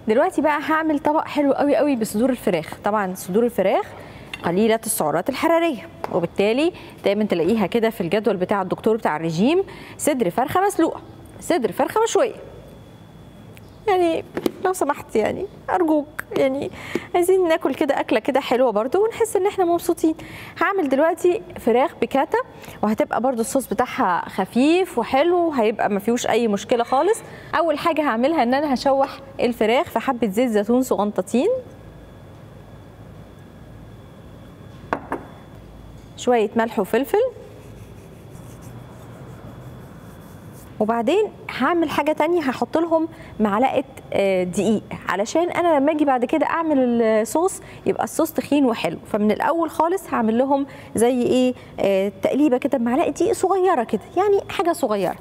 دلوقتي بقى هعمل طبق حلو قوي قوي بصدور الفراخ طبعا صدور الفراخ قليله السعرات الحراريه وبالتالي دايما تلاقيها كده في الجدول بتاع الدكتور بتاع الرجيم صدر فرخه مسلوقه صدر فرخه مشويه يعني لو سمحت يعني ارجوك يعني عايزين ناكل كده اكله كده حلوه برضو ونحس ان احنا مبسوطين هعمل دلوقتي فراخ بكاتا وهتبقى برضو الصوص بتاعها خفيف وحلو هيبقى ما فيهوش اي مشكله خالص اول حاجه هعملها ان انا هشوح الفراخ في حبه زيت زيتون صغنطتين شويه ملح وفلفل وبعدين هعمل حاجه تانية هحط لهم معلقه آه، دقيق علشان انا لما اجي بعد كده اعمل الصوص يبقى الصوص تخين وحلو فمن الاول خالص هعمل لهم زي ايه آه، تقليبه كده بمعلقه دقيق صغيره كده يعني حاجه صغيره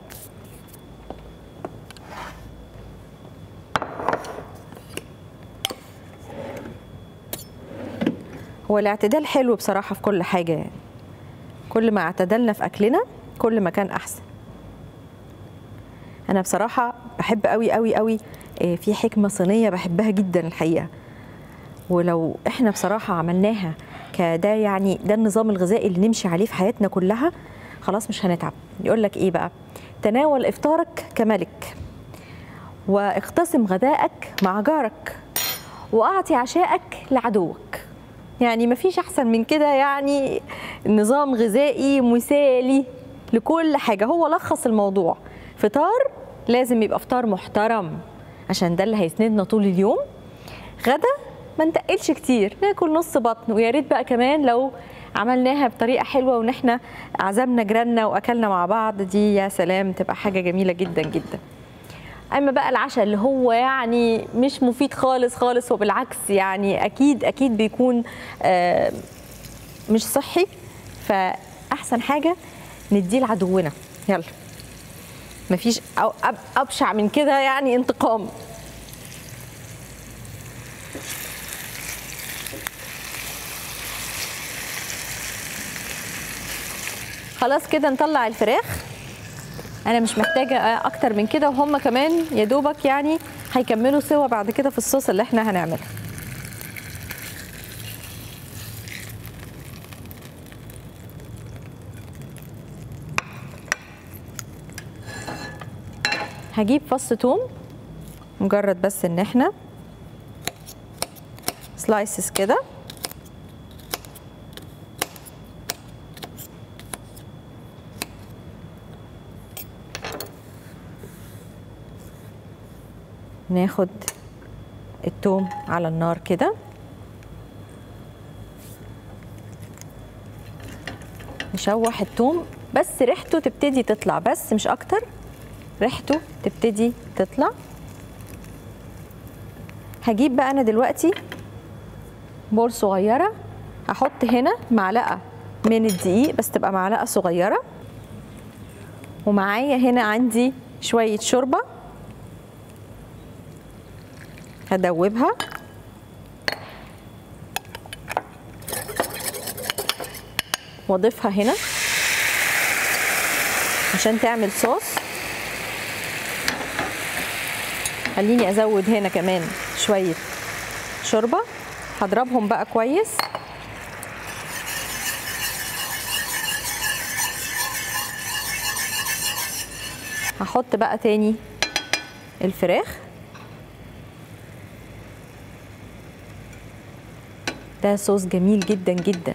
هو الاعتدال حلو بصراحه في كل حاجه يعني كل ما اعتدلنا في اكلنا كل ما كان احسن انا بصراحه بحب قوي قوي قوي آه، في حكمه صينيه بحبها جدا الحقيقه ولو احنا بصراحه عملناها كده يعني ده النظام الغذائي اللي نمشي عليه في حياتنا كلها خلاص مش هنتعب يقول لك ايه بقى تناول افطارك كملك واقتسم غدائك مع جارك واعطي عشاءك لعدوك يعني مفيش احسن من كده يعني نظام غذائي مثالي لكل حاجه هو لخص الموضوع فطار لازم يبقى فطار محترم عشان ده اللي هيسندنا طول اليوم غدا ما نتقلش كتير ناكل نص بطن ويا ريت بقى كمان لو عملناها بطريقه حلوه وان احنا عزمنا جيراننا واكلنا مع بعض دي يا سلام تبقى حاجه جميله جدا جدا اما بقى العشاء اللي هو يعني مش مفيد خالص خالص وبالعكس يعني اكيد اكيد بيكون آه، مش صحي فاحسن حاجه نديه لعدونا يلا مفيش أو أب- ابشع من كده يعني انتقام خلاص كده نطلع الفراخ انا مش محتاجه اكتر من كده وهم كمان يا دوبك يعني هيكملوا سوا بعد كده في الصوص اللي احنا هنعمله هجيب فص توم مجرد بس ان احنا سلايسز كده ناخد التوم على النار كده نشوح التوم بس ريحته تبتدي تطلع بس مش اكتر ريحته تبتدي تطلع هجيب بقى انا دلوقتي بول صغيره هحط هنا معلقه من الدقيق بس تبقى معلقه صغيره ومعايا هنا عندي شويه شوربه هدوبها واضيفها هنا عشان تعمل صوص خليني ازود هنا كمان شويه شوربه هضربهم بقى كويس هحط بقى تاني الفراخ ده صوص جميل جدا جدا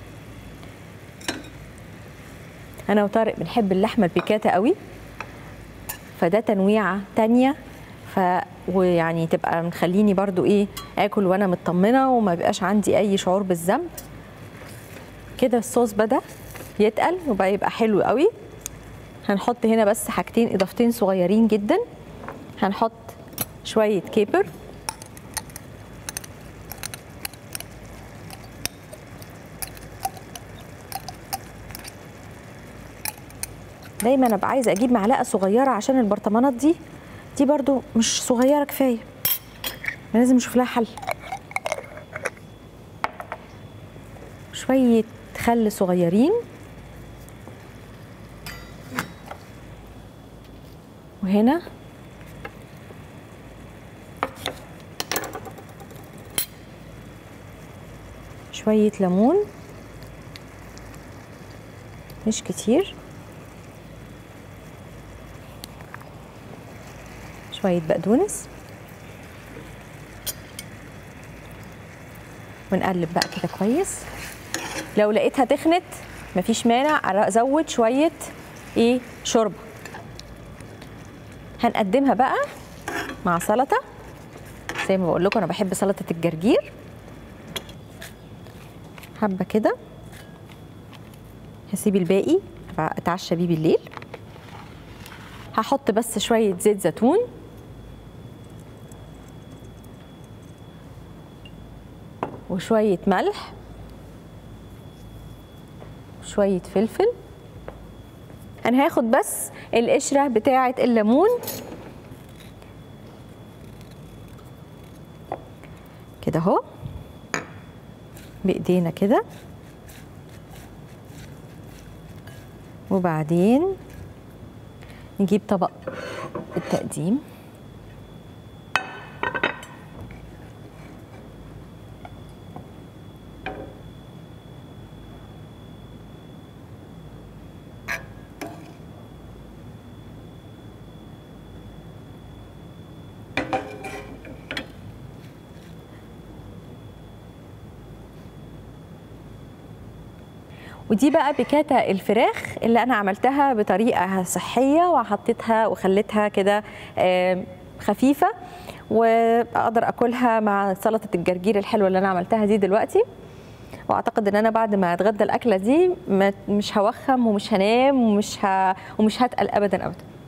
انا وطارق بنحب اللحمه البيكاتا قوي فده تنويعه تانية ف ويعني تبقى مخليني برضو ايه اكل وانا مطمنه وما بيبقاش عندي اي شعور بالذنب كده الصوص بدا يتقل وبقى يبقى حلو قوي هنحط هنا بس حاجتين اضافتين صغيرين جدا هنحط شويه كيبر دايما ابقى عايزه اجيب معلقه صغيره عشان البرطمانات دي دي برضو مش صغيره كفايه لازم نشوف لها حل شويه خل صغيرين وهنا شويه ليمون مش كتير شويه بقدونس ونقلب بقى كده كويس لو لقيتها تخنت مفيش مانع ازود شويه ايه شوربه هنقدمها بقى مع سلطه زي ما بقول لكم انا بحب سلطه الجرجير حبه كده هسيب الباقي اتعشى بيه بالليل هحط بس شويه زيت زيتون وشويه ملح شويه فلفل انا هاخد بس القشره بتاعه الليمون كده اهو بايدينا كده وبعدين نجيب طبق التقديم ودي بقى بكاتا الفراخ اللي انا عملتها بطريقه صحيه وحطيتها وخليتها كده خفيفه واقدر اكلها مع سلطه الجرجير الحلوه اللي انا عملتها دي دلوقتي واعتقد ان انا بعد ما اتغدى الاكله دي مش هوخم ومش هنام ومش ه... ومش هتقل ابدا ابدا